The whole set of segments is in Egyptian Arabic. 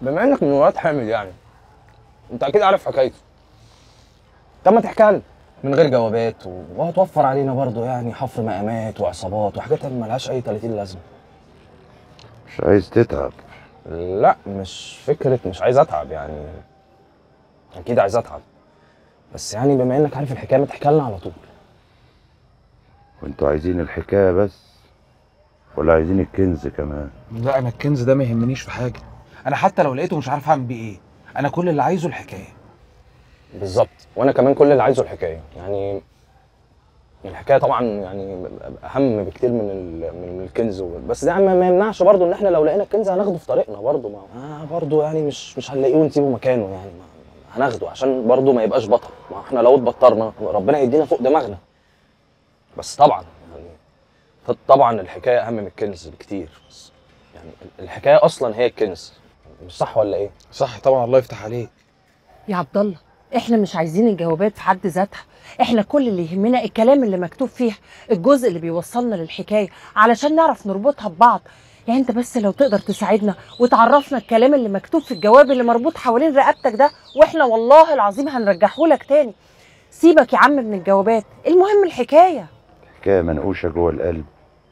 بما انك من ولاد حامد يعني انت اكيد عارف حكايته طب ما تحكيها لنا من غير جوابات و... وهتوفر علينا برضه يعني حفر مقامات وعصابات وحاجات ملهاش اي 30 لازمه مش عايز تتعب لا مش فكره مش عايز اتعب يعني اكيد عايز اتعب بس يعني بما انك عارف الحكايه ما تحكيها لنا على طول وانتوا عايزين الحكايه بس ولا عايزين الكنز كمان لا انا الكنز ده ما يهمنيش في حاجه انا حتى لو لقيته مش عارف اعمل بيه ايه انا كل اللي عايزه الحكايه بالظبط وانا كمان كل اللي عايزه الحكايه يعني الحكايه طبعا يعني اهم بكتير من ال- من الكنز و- بس ده ما ما يمنعش برضه ان احنا لو لقينا الكنز هناخده في طريقنا برضه ما آه برضه يعني مش مش هنلاقيه ونسيبه مكانه يعني ما هناخده عشان برضه ما يبقاش بطل ما احنا لو اتبطرنا ربنا يدينا فوق دماغنا بس طبعا يعني ط- طبعا الحكايه اهم من الكنز بكتير بس يعني الحكايه اصلا هي الكنز مش صح ولا ايه؟ صح طبعا الله يفتح عليك يا عبد الله احنا مش عايزين الجوابات في حد ذاتها احنا كل اللي يهمنا الكلام اللي مكتوب فيها الجزء اللي بيوصلنا للحكايه علشان نعرف نربطها ببعض يعني انت بس لو تقدر تساعدنا وتعرفنا الكلام اللي مكتوب في الجواب اللي مربوط حوالين رقبتك ده واحنا والله العظيم هنرجحه لك تاني سيبك يا عم من الجوابات المهم الحكايه حكايه منقوشه جوه القلب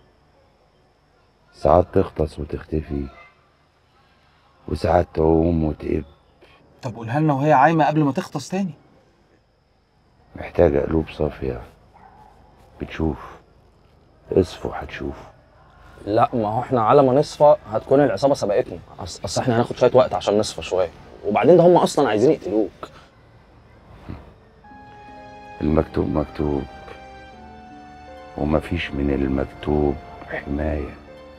ساعات تغطس وتختفي وساعات تعوم وتقب طب قولها لنا وهي عايمه قبل ما تغطس تاني محتاجة قلوب صافية بتشوف اصفوا هتشوفوا لا ما هو احنا على ما نصفى هتكون العصابه سبقتنا أص- اصل احنا هناخد شويه وقت عشان نصفى شويه وبعدين ده هم اصلا عايزين يقتلوك المكتوب مكتوب ومفيش من المكتوب حماية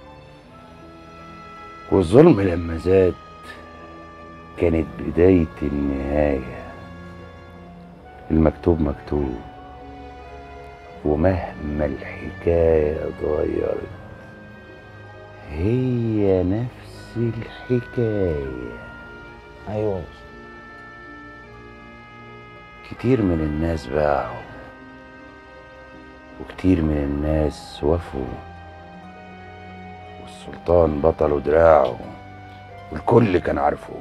والظلم لما زاد كانت بداية النهاية المكتوب مكتوب ومهما الحكاية اتغيرت هي نفس الحكايه ايوه كتير من الناس باعوا وكتير من الناس وفوا والسلطان بطلوا دراعه والكل كان عارفه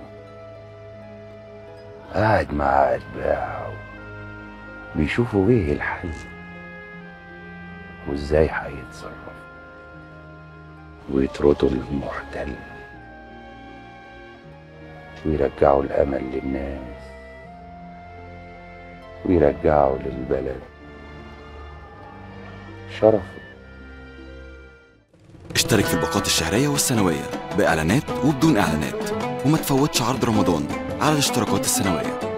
قاعد مع أتباعه بيشوفوا ايه الحل وازاي هيتصرف ويطردوا المحتل ويرجعوا الأمل للناس ويرجعوا للبلد شرف اشترك في الباقات الشهرية والسنوية بإعلانات وبدون إعلانات وما تفوتش عرض رمضان على الاشتراكات السنوية